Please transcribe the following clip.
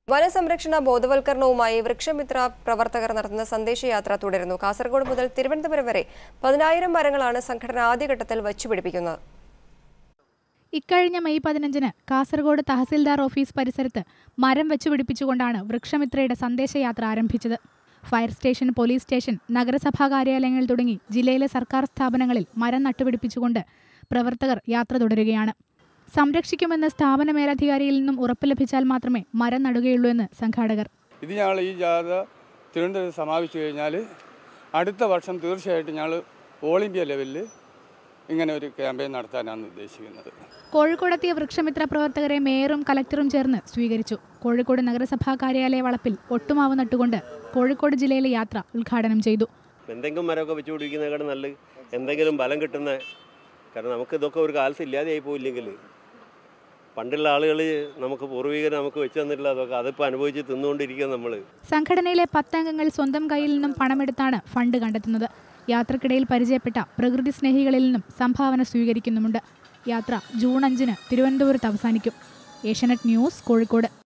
വനസംരക്ഷണ ബോധവൽക്കരണവുമായി വൃക്ഷമിത്ര പ്രവർത്തകർ നടത്തുന്ന സന്ദേശയാത്ര തുടരുന്നു കാസർഗോഡ് മുതൽ തിരുവനന്തപുരം വരെ പതിനായിരം മരങ്ങളാണ് സംഘടന ആദ്യഘട്ടത്തിൽ വച്ചുപിടിപ്പിക്കുന്നത് ഇക്കഴിഞ്ഞ മെയ് പതിനഞ്ചിന് കാസർഗോഡ് തഹസിൽദാർ ഓഫീസ് പരിസരത്ത് മരം വെച്ചുപിടിപ്പിച്ചുകൊണ്ടാണ് വൃക്ഷമിത്രയുടെ സന്ദേശയാത്ര ആരംഭിച്ചത് ഫയർ സ്റ്റേഷൻ പോലീസ് സ്റ്റേഷൻ നഗരസഭാ കാര്യാലയങ്ങൾ തുടങ്ങി ജില്ലയിലെ സർക്കാർ സ്ഥാപനങ്ങളിൽ മരം നട്ടുപിടിപ്പിച്ചുകൊണ്ട് പ്രവർത്തകർ യാത്ര തുടരുകയാണ് സംരക്ഷിക്കുമെന്ന് സ്ഥാപന മേലധികാരിയിൽ നിന്നും ഉറപ്പ് ലഭിച്ചാൽ മാത്രമേ മരം നടുകയുള്ളൂ എന്ന് സംഘാടകർ ഇത് ഞങ്ങൾ ഈ ജാഥ തിരുവനന്തപുരത്ത് സമാപിച്ചു കഴിഞ്ഞാൽ അടുത്ത വർഷം തീർച്ചയായിട്ടും ഞങ്ങൾ ഓൾ ഇന്ത്യ ലെവലിൽ ഇങ്ങനെ ഒരു ക്യാമ്പയിൻ നടത്താനാണ് ഉദ്ദേശിക്കുന്നത് കോഴിക്കോടെത്തിയ വൃക്ഷമിത്ര പ്രവർത്തകരെ മേയറും കലക്ടറും ചേർന്ന് സ്വീകരിച്ചു കോഴിക്കോട് നഗരസഭാ കാര്യാലയ വളപ്പിൽ ഒട്ടുമാവ് നട്ടുകൊണ്ട് കോഴിക്കോട് ജില്ലയിലെ യാത്ര ഉദ്ഘാടനം ചെയ്തു എന്തെങ്കിലും മരമൊക്കെ വെച്ച് പിടിക്കുന്നതിനേക്കാളും നല്ല എന്തെങ്കിലും ബലം കിട്ടുന്ന കാരണം നമുക്ക് ഇതൊക്കെ ഒരു കാലത്ത് ഇല്ലാതെയായി പോയില്ലെങ്കിൽ പണ്ടുള്ള ആളുകൾ നമുക്ക് പൂർവികർ നമുക്ക് വെച്ച് തന്നിട്ടുള്ള അതൊക്കെ അതിപ്പോൾ അനുഭവിച്ച് തിന്നുകൊണ്ടിരിക്കുക നമ്മൾ സംഘടനയിലെ പത്തംഗങ്ങൾ സ്വന്തം കയ്യിൽ നിന്നും പണമെടുത്താണ് ഫണ്ട് കണ്ടെത്തുന്നത് യാത്രക്കിടയിൽ പരിചയപ്പെട്ട പ്രകൃതി സ്നേഹികളിൽ നിന്നും സംഭാവന സ്വീകരിക്കുന്നുമുണ്ട് യാത്ര ജൂൺ അഞ്ചിന് തിരുവനന്തപുരത്ത് അവസാനിക്കും ഏഷ്യാനെറ്റ് ന്യൂസ് കോഴിക്കോട്